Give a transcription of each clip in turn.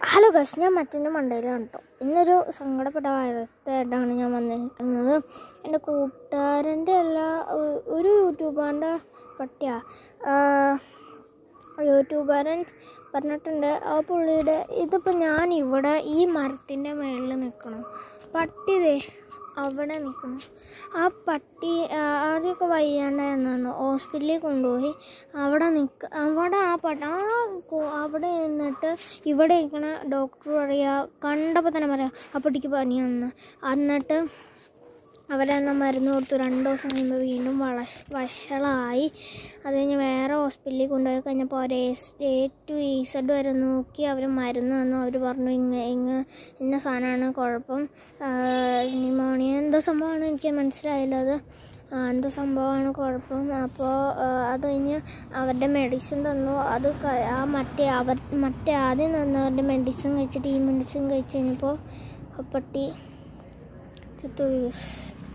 Hello guess ഞാൻ മറ്റൻ്റെ മണ്ടയിലാണ് കേട്ടോ ഇന്നൊരു സങ്കടപ്പെട്ട വാർത്തയായിട്ടാണ് ഞാൻ വന്നിരിക്കുന്നത് എൻ്റെ കൂട്ടുകാരൻ്റെ അല്ല ഒ- ഒരു യൂട്യൂബറിൻ്റെ പട്ടിയാ യൂട്യൂബറൻ പറഞ്ഞിട്ടുണ്ട് ആ പുള്ളിയുടെ ഇതിപ്പോൾ ഞാൻ ഇവിടെ ഈ മരത്തിൻ്റെ മേളിൽ നിൽക്കണം പട്ടി ദേ അവിടെ നിൽക്കണം ആ പട്ടി ആ, ആദ്യമൊക്കെ വയ്യാണ്ടായിരുന്നു ഹോസ്പിറ്റലിൽ കൊണ്ടുപോയി അവിടെ നിൽക്ക അവിടെ ആ പട്ട ആ കോ- അവിടെ നിന്നിട്ട് ഇവിടെ ഇരിക്കണ ഡോക്ടർ പറയുക കണ്ടപ്പോൾ തന്നെ പറയാം ആ പട്ടിക്ക് പനിയാന്ന് എന്നിട്ട് അവരെന്നാ മരുന്ന് കൊടുത്തു രണ്ട് ദിവസം കഴിയുമ്പോൾ വീണ്ടും വള വഷളായി അത് കഴിഞ്ഞ് വേറെ ഹോസ്പിറ്റലിൽ കൊണ്ടുപോയി കഴിഞ്ഞപ്പോൾ അവർ എ ടു ഇ സെഡ് വരെ നോക്കി അവർ മരുന്ന് തന്നു അവർ പറഞ്ഞു ഇങ്ങ ഇങ്ങ ഇന്ന സാധനമാണ് കുഴപ്പം ന്യൂമോണിയ എന്തോ സംഭവമാണ് എനിക്ക് മനസ്സിലായില്ല അത് ആ, എന്തോ സംഭവമാണ് കുഴപ്പം അപ്പോൾ അത് കഴിഞ്ഞ് അവരുടെ മെഡിസിൻ തന്നു അത് ക- ആ മറ്റേ അവർ മറ്റേ ആദ്യം തന്നവരുടെ മെഡിസിൻ കഴിച്ചിട്ട് ഈ മെഡിസിൻ കഴിച്ച് കഴിഞ്ഞപ്പോൾ ആ പട്ടി ചത്തുപോയി guys.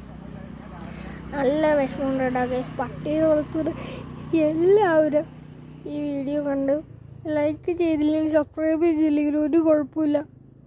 നല്ല വിഷമമുണ്ടാ ഗൈസ് പട്ടി വളർത്തുന്ന എല്ലാവരും ഈ വീഡിയോ കണ്ട് ലൈക്ക് ചെയ്തില്ലെങ്കിൽ സബ്സ്ക്രൈബ് ചെയ്തില്ലെങ്കിൽ ഒരു കുഴപ്പമില്ല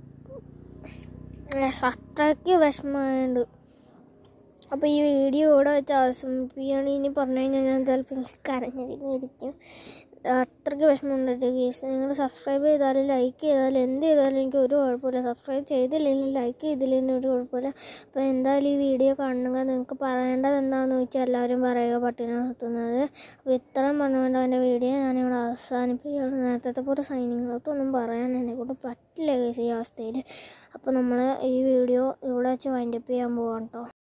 Yes, അത്രയ്ക്ക് വിഷമമുണ്ട് അപ്പോൾ ഈ വീഡിയോ ഇവിടെ വെച്ച് അവസാനിപ്പിക്കുകയാണ് ഇനി പറഞ്ഞു കഴിഞ്ഞാൽ ഞാൻ ചിലപ്പോൾ കരഞ്ഞിരിക്കും അത്രയ്ക്ക് വിഷമമുണ്ട് കേസ് നിങ്ങൾ സബ്സ്ക്രൈബ് ചെയ്താലും ലൈക്ക് ചെയ്താലും എന്ത് ചെയ്താലും എനിക്ക് ഒരു കുഴപ്പമില്ല സബ്സ്ക്രൈബ് ചെയ്തില്ലെങ്കിലും ലൈക്ക് ചെയ്തില്ലെങ്കിലും ഒരു കുഴപ്പമില്ല അപ്പോൾ എന്തായാലും ഈ വീഡിയോ കാണണമെങ്കിൽ നിങ്ങൾക്ക് പറയേണ്ടത് എന്താണെന്ന് ചോദിച്ചാൽ എല്ലാവരും പറയുക പട്ടിനെ നിർത്തുന്നത് അപ്പോൾ ഇത്രയും പറഞ്ഞുകൊണ്ട് എൻ്റെ വീഡിയോ ഞാനിവിടെ അവസാനിപ്പിക്കുകയാണ് നേരത്തെ പോലെ സൈനിങ് ഔട്ട് ഒന്നും പറയാൻ എന്നെ കൊണ്ട് പറ്റില്ല കേസ് ഈ അവസ്ഥയിൽ അപ്പോൾ നമ്മൾ ഈ വീഡിയോ ഇവിടെ വെച്ച് വൈൻഡപ്പ് ചെയ്യാൻ പോകാം കേട്ടോ